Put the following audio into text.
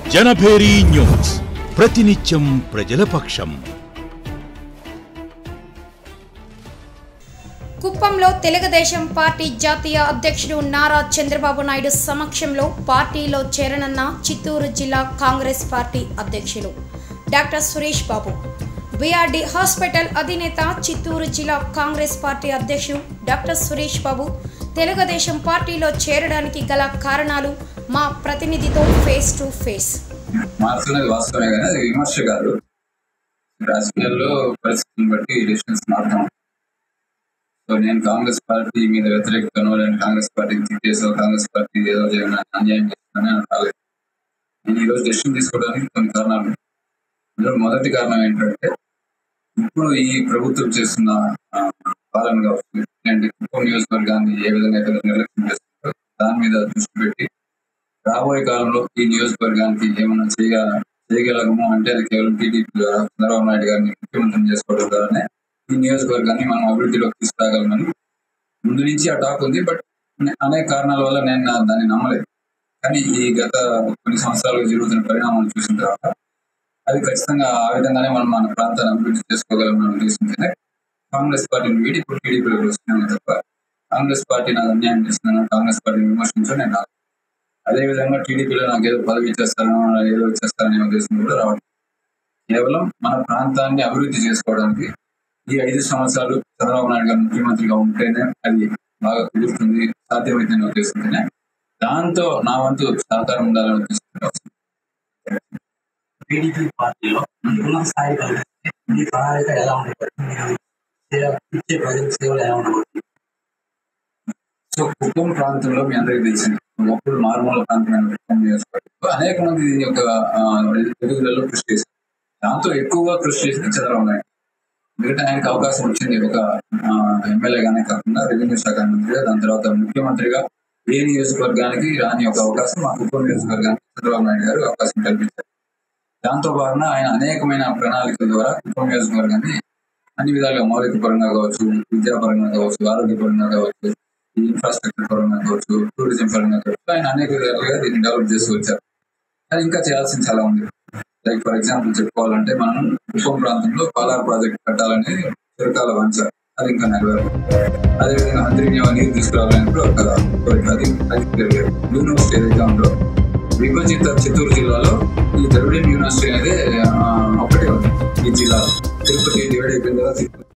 Janabheri news ప్రతినిత్యం ప్రజల పక్షం కుప్పంలో తెలుగుదేశం పార్టీ జాతీయ అధ్యక్షుడు నారా చంద్రబాబు నాయుడు సమక్షంలో పార్టీలో చేరనున్న చిత్తూరు జిల్లా కాంగ్రెస్ పార్టీ అధ్యక్షులు doctor Suresh Babu BRD hospital అధినేత చిత్తూరు జిల్లా కాంగ్రెస్ పార్టీ అధ్యక్షుడు డాక్టర్ సురేష్ బాబు తెలుగుదేశం పార్టీలో చేరడానికి గల కారణాలు మా ప్రతినిధితో ఫేస్ టు ఫేస్ మారుతున్నది వాస్తవమే కానీ అది విమర్శ కాదు రాజకీయాల్లో పరిస్థితులను బట్టి డెసిషన్స్ మారుతాం సో నేను కాంగ్రెస్ పార్టీ మీద వ్యతిరేకతను నేను కాంగ్రెస్ పార్టీకి తిట్టేసో కాంగ్రెస్ పార్టీ ఏదో చేయడం అన్యాయం చేస్తుందని అని రాలేదు నేను ఈరోజు డెసిషన్ తీసుకోవడానికి కొన్ని కారణాలు ఉన్నాయి. అందులో మొదటి కారణం ఏంటంటే ఇప్పుడు ఈ ప్రభుత్వం చేస్తున్న ఆ, పాలన కావచ్చు లేదంటే కుప్పం నియోజకవర్గాన్ని ఏ విధంగా అయితే నిర్లక్ష్యం చేస్తుందో దాని మీద దృష్టి పెట్టి రాబోయే కాలంలో ఈ నియోజకవర్గానికి ఏమైనా చేయ చేయగలము అంటే అది కేవలం టీడీపీ ద్వారా చంద్రబాబు నాయుడు గారిని ముఖ్యమంత్రిని చేసుకోవడం ద్వారానే ఈ నియోజకవర్గాన్ని మనం అభివృద్ధిలోకి తీసుకురాగలమని ముందు నుంచి ఆ టాక్ ఉంది బట్ అనేక కారణాల వల్ల నేను నా- దాన్ని నమ్మలేదు కానీ ఈ గత కొన్ని సంవత్సరాలుగా జరుగుతున్న పరిణామాలు చూసిన తర్వాత అది ఖచ్చితంగా ఆ విధంగానే మనం మన ప్రాంతాన్ని అభివృద్ధి చేసుకోగలమని ఉద్దేశించే కాంగ్రెస్ పార్టీని వీడి ఇప్పుడు టీడీపీలోకి వస్తున్నాను తప్ప కాంగ్రెస్ పార్టీ నాకు అన్యాయం చేస్తున్నాను కాంగ్రెస్ పార్టీని విమర్శించడం నేను రాలేదు. అదే విధంగా టీడీపీలో నాకు ఏదో పదవి ఇచ్చేస్తారనో ఏదో ఇచ్చేస్తారనే ఉద్దేశం కూడా రావడం కేవలం మన ప్రాంతాన్ని అభివృద్ధి చేసుకోవడానికి ఈ ఐదు సంవత్సరాలు చంద్రబాబు నాయుడు గారు ముఖ్యమంత్రిగా ఉంటేనే అది బాగా కుదురుతుంది సాధ్యమైందనే ఉద్దేశంతోనే దాంతో నా వంతు సహకారం ఉండాలని ఉద్దేశంతో టీడీపీ పార్టీలో ఉన్నత స్థాయి కలిగిస్తే మీ ప్రణాళిక ఎలా ఉండేది మీరు సేవ ఇచ్చే ప్రజలకు సేవలు ఎలా ఉండబోతుంది సో కుప్పం ప్రాంతంలో మీ అందరికీ తెలిసింది ఒకప్పుడు మారుమూల ప్రాంతమైన కుప్పం నియోజకవర్గంలో అనేక మంది దీని యొక్క ఆ, ఎదుగుదలలో కృషి చేశారు దాంతో ఎక్కువగా కృషి చేసింది చంద్రబాబు నాయుడు ఎందుకంటే ఆయనకు అవకాశం వచ్చింది ఒక ఆ, ఎమ్మెల్యేగానే కాకుండా రెవెన్యూ శాఖ మంత్రిగా దాని తర్వాత ముఖ్యమంత్రిగా ఏ నియోజకవర్గానికి రాని ఒక అవకాశం మా కుప్పం నియోజకవర్గానికి చంద్రబాబు నాయుడు గారు అవకాశం కల్పించారు దాంతో భాగంగా ఆయన అనేకమైన ప్రణాళికల ద్వారా కుప్పం నియోజకవర్గాన్ని అన్ని విధాలుగా మౌలిక పరంగా కావచ్చు విద్యాపరంగా కావచ్చు ఆరోగ్యపరంగా కావచ్చు ఈ ఇన్ఫ్రాస్ట్రక్చర్ పరంగా కావచ్చు టూరిజం పరంగా కావచ్చు ఆయన అనేక విధాలుగా దీన్ని డెవలప్ చేస్తూ వచ్చారు కానీ ఇంకా చేయాల్సింది చాలా ఉంది లైక్ ఫర్ ఎగ్జాంపుల్ చెప్పుకోవాలంటే మనం కుప్పం ప్రాంతంలో పాలార్ ప్రాజెక్ట్ కట్టాలని చిరకాల వంచ అది ఇంకా నెరవేరు అదేవిధంగా అందరినీ నీరు తీసుకురావాలని కూడా ఒక కోరిక అది అది నెరవేరు యూనివర్సిటీ ఏదైతే ఉందో విభజిత చిత్తూరు జిల్లాలో ఈ ద్రవిడియన్ యూనివర్సిటీ అనేది ఆ, ఒకటే ఉంది ఈ జిల్లాలో తిరుపతి డివైడ్ అయిపోయిన తర్వాత తిరుపతి